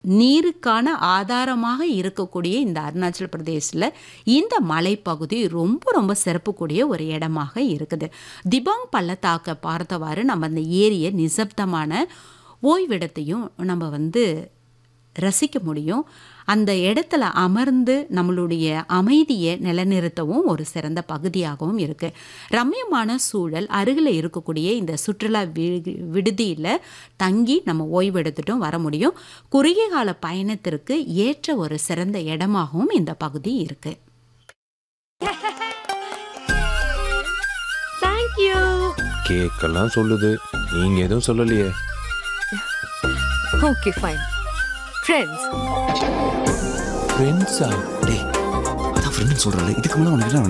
நீருக்கான ஆதாரமாக இருக்கக்கூடிய இந்த அருணாச்சல் பிரதேசில் இந்த மலைப்பகுதி ரொம்ப ரொம்ப சிறப்புக்கூடிய ஒரு இடமாக இருக்குது திபாங் பள்ளத்தாக்கை பார்த்தவாறு நம்ம அந்த ஏரிய நிசப்தமான ஓய்விடத்தையும் நம்ம வந்து ரசிக்க முடியும் அந்த இடத்துல அமர்ந்து நம்மளுடைய அமைதியை நிலைநிறுத்தவும் ஒரு சிறந்த பகுதியாகவும் இருக்குது ரம்யமான சூழல் அருகில் இருக்கக்கூடிய இந்த சுற்றுலா வி விடுதியில் தங்கி நம்ம ஓய்வெடுத்துட்டும் வர முடியும் குறுகிய கால பயணத்திற்கு ஏற்ற ஒரு சிறந்த இடமாகவும் இந்த பகுதி இருக்குது தேங்க்யூ கேக்கெல்லாம் சொல்லுது நீங்க எதுவும் சொல்லலையே ஓகே ஃபைன் ஃப்ரெண்ட்ஸ் ஃப்ரெண்ட்ஸா டேய் அதான் ஃப்ரெண்டுன்னு சொல்கிறல இதுக்கு மேலே உனக்கு என்ன